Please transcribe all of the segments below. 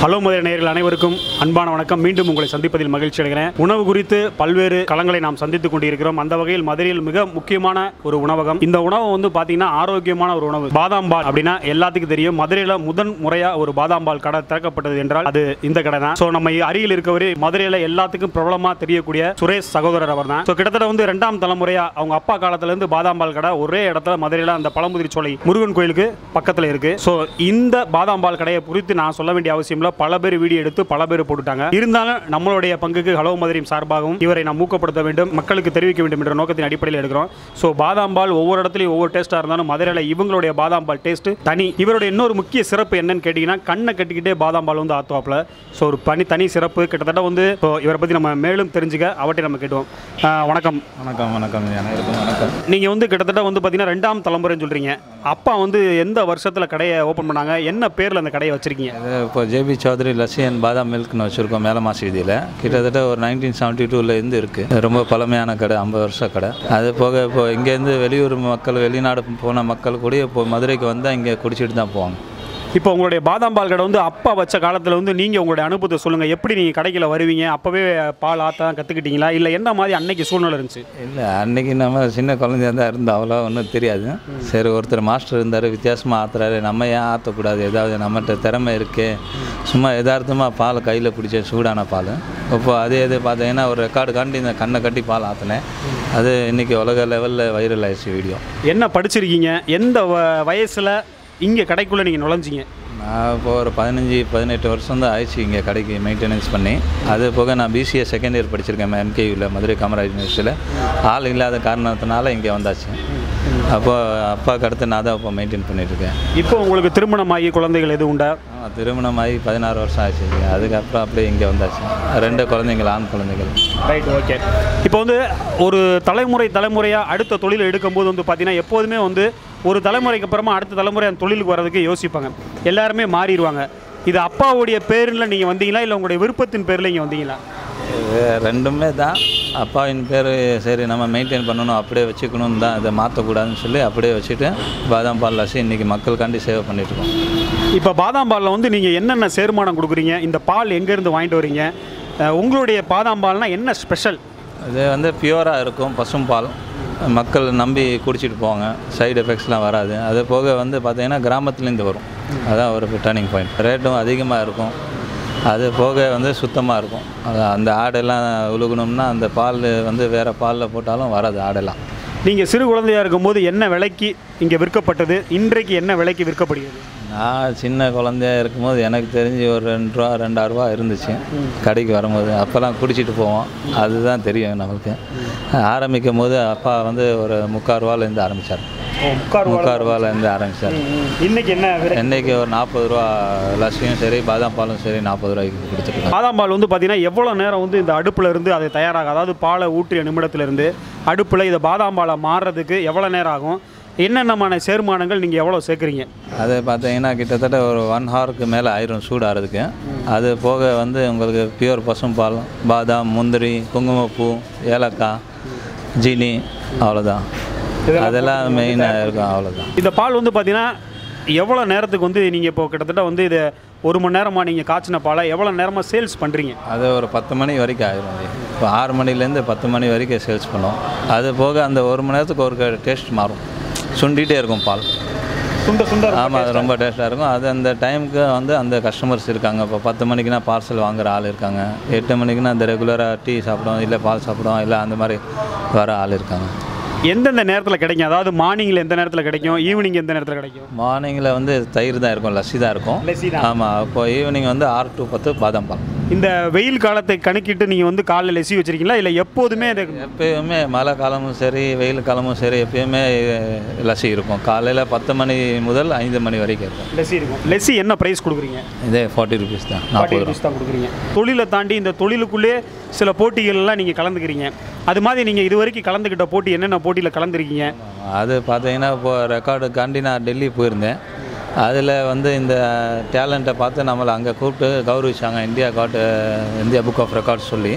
Hello Madurai நேயர்கள் அனைவருக்கும் அன்பான வணக்கம் மீண்டும் உங்களை சந்திப்பதில் மகிழ்ச்சி அடைகிறேன் உணவு குறித்து பல்வேறு களங்களை நாம் சந்தித்துக் கொண்டிருக்கிறோம் அந்த வகையில் மதுரையில் மிக முக்கியமான ஒரு உணவகம் இந்த உணவு வந்து பார்த்தீங்கன்னா ஆரோக்கியமான ஒரு உணவு பாதாம் பால் அப்படின்னா எல்லாத்துக்கும் தெரியும் மதுரையில் முதன் முறையா ஒரு பாதாம் பால் கடை திறக்கப்பட்டது என்றால் அது இந்த கடை தான் ஸோ நம்ம அருகில் இருக்கவர் மதுரையில் எல்லாத்துக்கும் பிரபலமா தெரியக்கூடிய சுரேஷ் சகோதரர் அவர் தான் ஸோ கிட்டத்தட்ட வந்து ரெண்டாம் தலைமுறையா அவங்க அப்பா காலத்துல இருந்து பாதாம் பால் கடை ஒரே இடத்துல மதுரையில் அந்த பழமுதிரி சோலை முருகன் கோயிலுக்கு பக்கத்தில் இருக்கு ஸோ இந்த பாதாம் பால் கடையை குறித்து நான் சொல்ல வேண்டிய அவசியம் இல்லை பல பேர் வீடியோ எடுத்து பல பேர் போட்டுட்டாங்க இருந்தாலும் நம்மளுடைய பங்குக்கு ஹலோ மதுரையும் சார்பாகவும் இவரை நாம் ஊக்கப்படுத்த வேண்டும் மக்களுக்கு தெரிவிக்க வேண்டும் என்ற நோக்கத்தின் அடிப்படையில் எடுக்கிறோம் ஸோ பாதாம் பால் ஒவ்வொரு இடத்துலையும் ஒவ்வொரு டேஸ்ட்டாக இருந்தாலும் மதுரையில் இவங்களுடைய பாதாம் பால் டேஸ்ட் தனி இவருடைய இன்னொரு முக்கிய சிறப்பு என்னன்னு கேட்டிங்கன்னா கண்ணை கட்டிக்கிட்டே பாதாம் பால் வந்து ஆத்துவாப்பில் ஸோ ஒரு பனி தனி சிறப்பு கிட்டத்தட்ட வந்து இப்போ இவரை பற்றி நம்ம மேலும் தெரிஞ்சுக்க அவட்டை நம்ம கேட்டுவோம் ஆஹ் வணக்கம் வணக்கம் வணக்கம் அனைவருக்கும் வணக்கம் நீங்கள் வந்து கிட்டத்தட்ட வந்து பார்த்தீங்கன்னா ரெண்டாம் தலைமுறைன்னு சொல்கிறீங்க அப்பா வந்து எந்த வருஷத்தில் கடையை ஓப்பன் பண்ணாங்க என்ன பேரில் அந்த கடையை வச்சுருக்கீங்க இது இப்போ ஜேபி சௌத்ரி லஸ்ஸி அண்ட் பாதாம் மில்க்னு வச்சுருக்கோம் மேலமாசி வீதியில் கிட்டத்தட்ட ஒரு நைன்டீன் செவன்ட்டி டூலேருந்து இருக்குது ரொம்ப பழமையான கடை ஐம்பது வருஷ கடை அது போக இப்போ இங்கேருந்து வெளியூர் மக்கள் வெளிநாடு போன மக்கள் கூட இப்போ மதுரைக்கு வந்தால் இங்கே குடிச்சிட்டு தான் போவாங்க இப்போ உங்களுடைய பாதாம் பால் கடை வந்து அப்பா வச்ச காலத்தில் வந்து நீங்கள் உங்களுடைய அனுபவத்தை சொல்லுங்கள் எப்படி நீங்கள் கடைக்கில் வருவீங்க அப்போவே பால் ஆத்தா கற்றுக்கிட்டீங்களா இல்லை என்ன மாதிரி அன்னைக்கு சூழ்நிலை இருந்துச்சு இல்லை அன்னைக்கு நம்ம சின்ன குழந்தையா தான் இருந்தோம் அவ்வளோ ஒன்றும் தெரியாது சரி ஒருத்தர் மாஸ்டர் இருந்தார் வித்தியாசமாக ஆத்துறாரு நம்ம ஏன் ஆற்றக்கூடாது ஏதாவது நம்மகிட்ட திறமை இருக்கே சும்மா யதார்த்தமாக பால் கையில் பிடிச்ச சூடான பால் இப்போ அதே இது பார்த்தீங்கன்னா ஒரு ரெக்கார்டு காண்டி இந்த கண்ணை கட்டி பால் ஆற்றினேன் அது இன்றைக்கி உலக லெவலில் வைரல் ஆயிடுச்சு வீடியோ என்ன படிச்சிருக்கீங்க எந்த வ- வயசுல இங்கே கடைக்குள்ளே நீங்கள் நுழைஞ்சிங்க நான் இப்போ ஒரு பதினஞ்சு பதினெட்டு வருஷம் தான் ஆயிடுச்சு இங்கே கடைக்கு மெயின்டெனன்ஸ் பண்ணி அது போக நான் பிசிஏ செகண்ட் இயர் படிச்சிருக்கேன் எம்கேயூவில் மதுரை காமராஜ் யூனிவர்சிட்டியில் ஆள் இல்லாத காரணத்தினால இங்கே வந்தாச்சு அப்போ அப்பாவுக்கு அடுத்து நான் தான் இப்போ மெயின்டைன் பண்ணிட்டுருக்கேன் இப்போ உங்களுக்கு திருமணமாகி குழந்தைகள் எதுவும் உண்டா ஆமாம் திருமணமாகி பதினாறு வருஷம் ஆச்சு அதுக்கப்புறம் அப்படியே இங்கே வந்தாச்சு ரெண்டு குழந்தைங்கள் ஆண் குழந்தைகள் ரைட் ஓகே இப்போ வந்து ஒரு தலைமுறை தலைமுறையாக அடுத்த தொழில் எடுக்கும்போது வந்து பார்த்தீங்கன்னா எப்போதுமே வந்து ஒரு தலைமுறைக்கு அப்புறமா அடுத்த தலைமுறை அந்த தொழிலுக்கு வர்றதுக்கு யோசிப்பாங்க எல்லாருமே மாறிடுவாங்க இது அப்பாவுடைய பேரில் நீங்கள் வந்தீங்களா இல்லை உங்களுடைய விருப்பத்தின் பேரில் இங்கே வந்தீங்களா இது ரெண்டுமே தான் அப்பாவின் பேர் சரி நம்ம மெயின்டைன் பண்ணணும் அப்படியே வச்சுக்கணும் தான் இதை மாற்றக்கூடாதுன்னு சொல்லி அப்படியே வச்சுட்டு பாதாம் பால் லசி இன்றைக்கி மக்களுக்காண்டி சேவை பண்ணிகிட்ருக்கோம் இப்போ பாதாம் பாலில் வந்து நீங்கள் என்னென்ன சேர்மானம் கொடுக்குறீங்க இந்த பால் எங்கேருந்து வாங்கிட்டு வரீங்க அஹ் உங்களுடைய பாதாம் பால்னால் என்ன ஸ்பெஷல் இது வந்து பியூராக இருக்கும் பசும்பால் மக்கள் நம்பி குடிச்சிட்டு போவாங்க சைடு எஃபெக்ட்ஸ்லாம் வராது அது போக வந்து பார்த்திங்கன்னா கிராமத்துலேருந்து வரும் அதான் ஒரு டர்னிங் பாயிண்ட் ரேட்டும் அதிகமாக இருக்கும் அது போக வந்து சுத்தமாக இருக்கும் அது அந்த ஆடெல்லாம் உழுகணும்னா அந்த பால் வந்து வேறு பாலில் போட்டாலும் வராது ஆடெல்லாம் நீங்கள் சிறு குழந்தையாக இருக்கும்போது என்ன விலைக்கு இங்கே விற்கப்பட்டது இன்றைக்கு என்ன விலைக்கு விற்கப்படுகிறது நான் சின்ன குழந்தையா இருக்கும்போது எனக்கு தெரிஞ்சு ஒரு ரெண்டு ரூபா ரெண்டாயிரம் ரூபா இருந்துச்சு கடைக்கு வரும்போது அப்போல்லாம் குடிச்சிட்டு போவோம் அதுதான் தெரியும் நமக்கு ஆரம்பிக்கும் போது அப்பா வந்து ஒரு முக்கால் ரூபாலேருந்து ஆரம்பித்தார் ஓ முக்கார் முக்கால் ரூபாலேருந்து ஆரம்பித்தார் இன்னைக்கு என்ன விலை இன்னைக்கு ஒரு நாற்பது ரூபா லஸ்ஸியும் சரி பாதாம் பாலும் சரி நாற்பது ரூபாய்க்கு கொடுத்துருக்காங்க பாதாம் பால் வந்து பார்த்தீங்கன்னா எவ்வளோ நேரம் வந்து இந்த அடுப்பில் இருந்து அது தயாராகும் அதாவது பாலை ஊற்றிய நிமிடத்திலிருந்து அடுப்பில் இதை பாதாம் பாலை மாறுறதுக்கு எவ்வளோ நேரம் ஆகும் என்னென்னமான சேர்மானங்கள் நீங்கள் எவ்வளோ சேர்க்குறீங்க அது பார்த்தீங்கன்னா கிட்டத்தட்ட ஒரு ஒன் ஹவருக்கு மேலே ஆயிரும் சூடாகிறதுக்கு அது போக வந்து உங்களுக்கு பியூர் பசும்பால் பாதாம் முந்திரி குங்குமப்பூ ஏலக்காய் ஜீனி அவ்வளோதான் அதெல்லாம் மெயினாக இருக்கும் அவ்வளோதான் இந்த பால் வந்து பார்த்தீங்கன்னா எவ்வளோ நேரத்துக்கு வந்து நீங்கள் இப்போ கிட்டத்தட்ட வந்து இது ஒரு மணி நேரமாக நீங்கள் காய்ச்சின பாலை எவ்வளோ நேரமாக சேல்ஸ் பண்ணுறீங்க அது ஒரு பத்து மணி வரைக்கும் ஆயிரும் அது இப்போ ஆறு மணிலேருந்து பத்து மணி வரைக்கும் சேல்ஸ் பண்ணுவோம் அது போக அந்த ஒரு மணி நேரத்துக்கு ஒரு டேஸ்ட் மாறும் சுண்டிகிட்டே இருக்கும் பால் சுண்ட சுண்ட ஆமாம் அது ரொம்ப டேஸ்ட்டாக இருக்கும் அது அந்த டைமுக்கு வந்து அந்த கஸ்டமர்ஸ் இருக்காங்க இப்போ பத்து மணிக்குனா பார்சல் வாங்குற ஆள் இருக்காங்க எட்டு மணிக்குனா அந்த ரெகுலராக டீ சாப்பிடுவோம் இல்லை பால் சாப்பிடுவோம் இல்லை அந்த மாதிரி வர ஆள் இருக்காங்க எந்தெந்த நேரத்தில் கிடைக்கும் அதாவது மார்னிங்கில் எந்த நேரத்தில் கிடைக்கும் ஈவினிங் எந்த நேரத்தில் கிடைக்கும் மார்னிங்கில் வந்து தயிர் தான் இருக்கும் லஸ்ஸி தான் இருக்கும் லஸ்ஸி தான். ஆமாம் இப்போ ஈவினிங் வந்து ஆறு டு பத்து பாதாம் பால் இந்த வெயில் காலத்தை கணக்கிட்டு நீங்கள் வந்து காலைல லெசி வச்சிருக்கீங்களா இல்லை எப்போதுமே இது எப்பயுமே மழை காலமும் சரி வெயில் காலமும் சரி எப்பயுமே லஸ்ஸி இருக்கும் காலையில் பத்து மணி முதல் ஐந்து மணி வரைக்கும் இருக்கும் லெசி இருக்கும் லெசி என்ன ப்ரைஸ் கொடுக்குறீங்க இதே ஃபார்ட்டி ருபீஸ் தான் ஃபார்ட்டி நாற்பது ரூபா ருபீஸ் தான் கொடுக்குறீங்க தொழிலை தாண்டி இந்த தொழிலுக்குள்ளே சில போட்டிகள்லாம் நீங்கள் கலந்துக்கிறீங்க அது மாதிரி நீங்கள் இது வரைக்கும் கலந்துக்கிட்ட போட்டி என்னென்ன போட்டியில் கலந்துருக்கீங்க அது பார்த்தீங்கன்னா இப்போ ரெக்கார்டுக்காண்டி நான் டெல்லி போயிருந்தேன் அதில் வந்து இந்த டேலண்ட்டை பார்த்து நம்மளை அங்கே கூப்பிட்டு கௌரவிச்சாங்க India got India book of records சொல்லி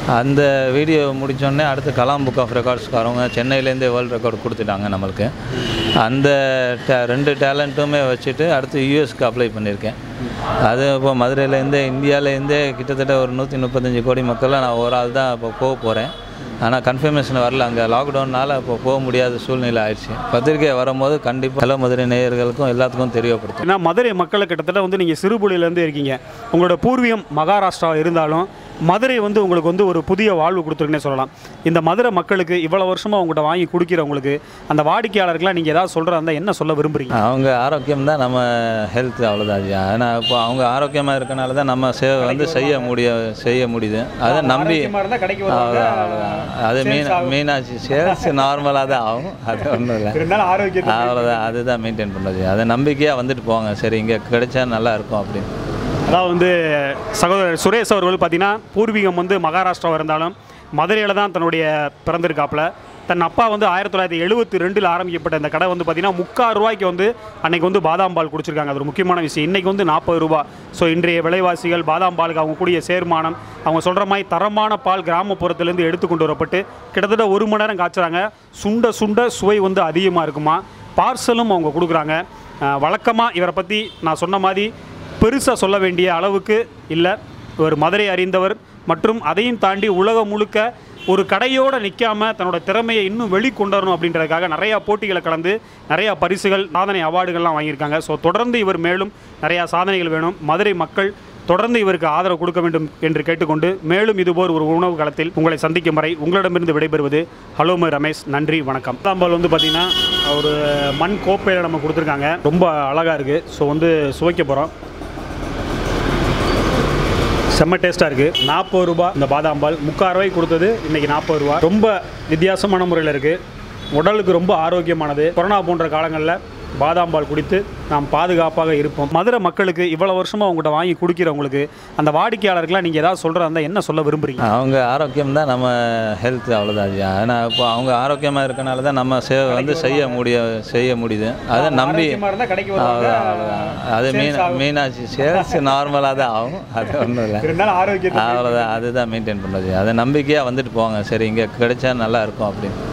அந்த வீடியோ முடித்தோடனே அடுத்து கலாம் புக் ஆஃப் ரெக்கார்ட்ஸ்காரவங்க சென்னையிலேருந்தே வேர்ல்டு ரெக்கார்டு கொடுத்துட்டாங்க நம்மளுக்கு அந்த ta- ரெண்டு டேலண்ட்டுமே வச்சுட்டு அடுத்து யூஎஸ்க்கு அப்ளை பண்ணியிருக்கேன் அது இப்போ மதுரையிலேருந்தே இந்தியாவிலேருந்தே கிட்டத்தட்ட ஒரு நூற்றி முப்பத்தஞ்சு கோடி மக்களில் நான் ஒரு ஆள் தான் இப்போ போக போகிறேன் ஆனால் கன்ஃபர்மேஷன் வரல அங்கே லாக்டவுன்னால இப்போ போக முடியாத சூழ்நிலை ஆயிடுச்சு பத்திரிக்கை வரும்போது கண்டிப்பாக ஹலோ மதுரை நேயர்களுக்கும் எல்லாத்துக்கும் தெரியப்படுத்தும் ஏன்னா மதுரை மக்களை கிட்டத்தட்ட வந்து நீங்கள் சிறுபுலியிலேருந்து இருக்கீங்க உங்களோட பூர்வீகம் மகாராஷ்டிரா இருந்தாலும் மதுரை வந்து உங்களுக்கு வந்து ஒரு புதிய வாழ்வு கொடுத்துருக்குன்னே சொல்லலாம் இந்த மதுரை மக்களுக்கு இவ்வளோ வருஷமாக உங்கள்கிட்ட வாங்கி குடிக்கிறவங்களுக்கு அந்த வாடிக்கையாளருக்குலாம் நீங்கள் ஏதாவது சொல்கிறதா இருந்தால் என்ன சொல்ல விரும்புறீங்க அவங்க ஆரோக்கியம் தான் நம்ம ஹெல்த் அவ்வளோதான் ஐயா ஆனால் இப்போ அவங்க ஆரோக்கியமாக இருக்கனால தான் நம்ம சேவை வந்து செய்ய முடிய செய்ய முடியுது அதை நம்பி இருந்தால் கடைக்கு அவ்வளோதான் அவ்வளோதான் அது மீன் மீனாட்சி சேல்ஸ் நார்மலாக தான் ஆகும் அது ஒன்றும் இல்லை இருந்தாலும் ஆரோக்கியத்தை அவ்வளோதான் அதுதான் மெயின்டைன் பண்ணுறது அதை நம்பிக்கையாக வந்துட்டு போங்க சரி இங்கே கிடைச்சா நல்லா இருக்கும் அப்படின்னு அதாவது வந்து சகோதரர் சுரேஷ் அவர்கள் பார்த்தீங்கன்னா பூர்வீகம் வந்து மகாராஷ்டிராவாக இருந்தாலும் மதுரையில் தான் தன்னுடைய பிறந்திருக்காப்புல தன் அப்பா வந்து ஆயிரத்தி தொள்ளாயிரத்தி எழுபத்தி ரெண்டில் ஆரம்பிக்கப்பட்ட இந்த கடை வந்து பார்த்தீங்கன்னா முக்கால் ரூபாய்க்கு வந்து அன்னைக்கு வந்து பாதாம் பால் குடிச்சிருக்காங்க அது ஒரு முக்கியமான விஷயம் இன்றைக்கி வந்து நாற்பது ரூபா ஸோ இன்றைய விலைவாசிகள் பாதாம் பாலுக்கு அவங்க கூடிய சேர்மானம் அவங்க சொல்கிற மாதிரி தரமான பால் கிராமப்புறத்துலேருந்து எடுத்து கொண்டு வரப்பட்டு கிட்டத்தட்ட ஒரு மணி நேரம் காய்ச்சுறாங்க சுண்ட சுண்ட சுவை வந்து அதிகமாக இருக்குமா பார்சலும் அவங்க கொடுக்குறாங்க வழக்கமாக இவரை பற்றி நான் சொன்ன மாதிரி பெருசாக சொல்ல வேண்டிய அளவுக்கு இல்லை ஒரு மதுரை அறிந்தவர் மற்றும் அதையும் தாண்டி உலகம் முழுக்க ஒரு கடையோடு நிற்காம தன்னோட திறமையை இன்னும் வெளிக்கொண்டு வரணும் அப்படின்றதுக்காக நிறையா போட்டிகளை கலந்து நிறையா பரிசுகள் சாதனை அவார்டுகள்லாம் வாங்கியிருக்காங்க ஸோ தொடர்ந்து இவர் மேலும் நிறையா சாதனைகள் வேணும் மதுரை மக்கள் தொடர்ந்து இவருக்கு ஆதரவு கொடுக்க வேண்டும் என்று கேட்டுக்கொண்டு மேலும் இதுபோல் ஒரு உணவு களத்தில் உங்களை சந்திக்கும் வரை உங்களிடமிருந்து விடைபெறுவது ஹலோமு ரமேஷ் நன்றி வணக்கம் தாம்பால் வந்து பார்த்திங்கன்னா ஒரு மண் கோப்பையில் நம்ம கொடுத்துருக்காங்க ரொம்ப அழகாக இருக்குது ஸோ வந்து சுவைக்க போகிறோம் செம்ம டேஸ்ட்டாக இருக்குது நாற்பது ரூபா இந்த பாதாம் பால் முக்கால் ரூபாய்க்கு கொடுத்தது இன்றைக்கி நாற்பது ரூபா ரொம்ப வித்தியாசமான முறையில் இருக்குது உடலுக்கு ரொம்ப ஆரோக்கியமானது கொரோனா போன்ற காலங்களில் பாதாம் பால் குடித்து நாம் பாதுகாப்பாக இருப்போம் மதுரை மக்களுக்கு இவ்வளோ வருஷமாக உங்கள்கிட்ட வாங்கி குடிக்கிறவங்களுக்கு அந்த வாடிக்கையாளருக்குலாம் நீங்கள் ஏதாவது சொல்கிறதா இருந்தால் என்ன சொல்ல விரும்புறீங்க அவங்க ஆரோக்கியம் தான் நம்ம ஹெல்த் அவ்வளோதான் ஐயா ஆனால் இப்போ அவங்க ஆரோக்கியமாக இருக்கனால தான் நம்ம சேவை வந்து செய்ய முடிய செய்ய முடியுது அதை நம்பி இருந்தால் கடைக்கு அவ்வளோதான் அவ்வளோதான் அது மீன் மீனாட்சி சேல்ஸ் நார்மலாக தான் ஆகும் அது ஒன்றும் இல்லை இருந்தாலும் ஆரோக்கியத்தை அவ்வளோதான் அதுதான் மெயின்டைன் பண்ணுறது அதை நம்பிக்கையாக வந்துட்டு போங்க சரி இங்கே கிடைச்சா நல்லா இருக்கும் அப்படின்னு